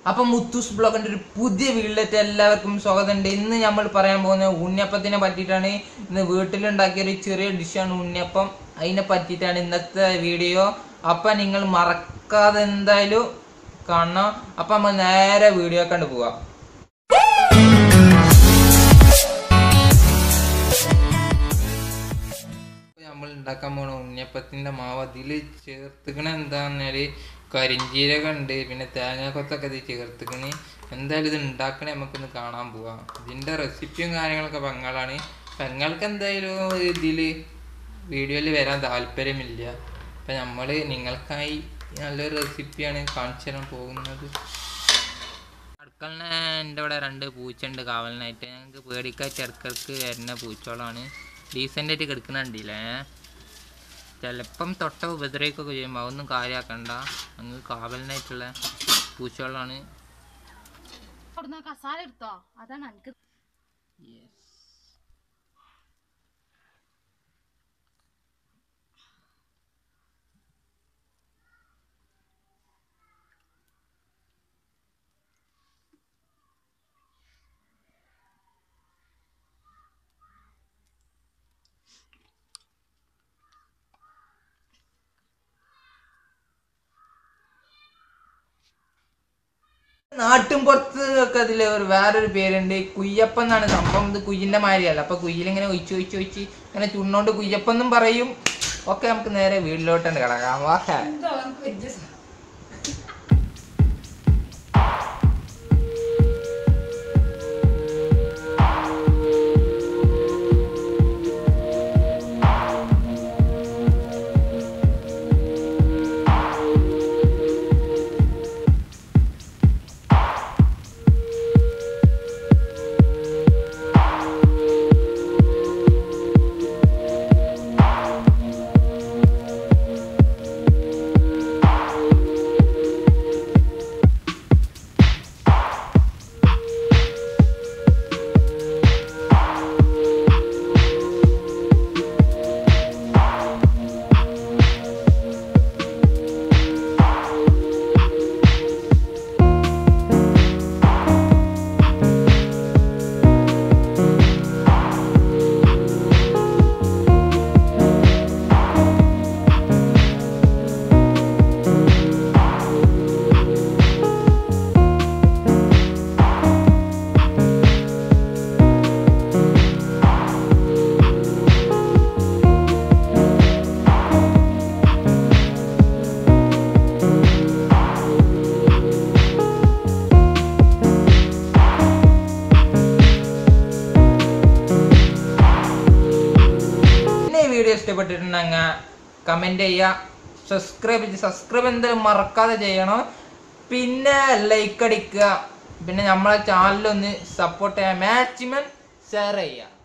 അപ്പൊ മുത്തൂസ് ബ്ലോഗിന്റെ ഒരു പുതിയ വീട്ടിലെത്തി എല്ലാവർക്കും സ്വാഗതം ഉണ്ട് ഇന്ന് നമ്മൾ പറയാൻ പോകുന്ന ഉണ്ണിയപ്പത്തിനെ പറ്റിയിട്ടാണ് ഇന്ന് വീട്ടിലുണ്ടാക്കിയ ഒരു ചെറിയ ഡിഷാണ് ഉണ്ണിയപ്പം അതിനെ പറ്റിയിട്ടാണ് ഇന്നത്തെ വീഡിയോ അപ്പൊ നിങ്ങൾ മറക്കാതെ എന്തായാലും കാണണം അപ്പൊ നമ്മൾ നേരെ വീഡിയോ കണ്ടു പോവാം നമ്മൾ ഉണ്ടാക്കാൻ പോണ ഉണ്ണിയപ്പത്തിന്റെ മാവ് അതിൽ ചേർത്തുക്കണ എന്താന്നാല് കരിഞ്ചീരകം ഉണ്ട് പിന്നെ തേങ്ങാക്കൊത്തൊക്കെ ഇത് ചേർത്തുക്കണ് എന്തായാലും ഇത് ഉണ്ടാക്കണേ നമുക്കൊന്ന് കാണാൻ പോവാം ഇതിന്റെ റെസിപ്പിയും കാര്യങ്ങളൊക്കെ പെങ്ങളാണ് പെങ്ങൾക്ക് എന്തായാലും ഇതിൽ വീഡിയോയിൽ വരാൻ താല്പര്യമില്ല അപ്പം നമ്മൾ നിങ്ങൾക്കായി നല്ലൊരു റെസിപ്പിയാണ് കാണിച്ചു തരാൻ പോകുന്നത് അടുക്കളനെ എൻ്റെ ഇവിടെ രണ്ട് പൂച്ചുണ്ട് കാവലിനായിട്ട് ഞങ്ങൾക്ക് പേടിക്കാൻ ചെറുക്കർക്ക് വരുന്ന പൂച്ചോളാണ് ഡീസൻ്റ് ആയിട്ട് കിടക്കുന്നുണ്ടില്ലേ ചിലപ്പം തൊട്ട ഉപദ്രവിക്കൊക്കെ ചെയ്യുമ്പോൾ അതൊന്നും കാര്യമാക്കണ്ട അങ്ങ് കാവലിനായിട്ടുള്ള പൂച്ചോളാണ് അവിടുന്ന് കസാല എടുത്തോ അതാണ് എനിക്ക് നാട്ടും പുറത്ത് ഒക്കെ അതിൽ ഒരു വേറൊരു പേരുണ്ട് കുയ്യപ്പൻ എന്നാണ് സംഭവം ഇത് കുയ്യിന്റെ മാതിരിയല്ല അപ്പൊ കുയ്യിലിങ്ങനെ ഒഴിച്ച് ഒഴിച്ച് ഒഴിച്ച് ഇങ്ങനെ ചുണ്ണോണ്ട് കുയ്യപ്പൻ എന്നും പറയും ഒക്കെ നമുക്ക് നേരെ വീട്ടിലോട്ടുണ്ട് കിടക്കാം വാ പിന്നെ ഈ വീഡിയോ ഇഷ്ടപ്പെട്ടിട്ടുണ്ടെങ്കിൽ കമന്റ് ചെയ്യുക സബ്സ്ക്രൈബ് ചെയ്ത് സബ്സ്ക്രൈബ് എന്തായാലും മറക്കാതെ ചെയ്യണം പിന്നെ ലൈക്ക് അടിക്കുക പിന്നെ നമ്മളെ ചാനലൊന്ന് സപ്പോർട്ട് ചെയ്യാൻ മാക്സിമം ഷെയർ ചെയ്യുക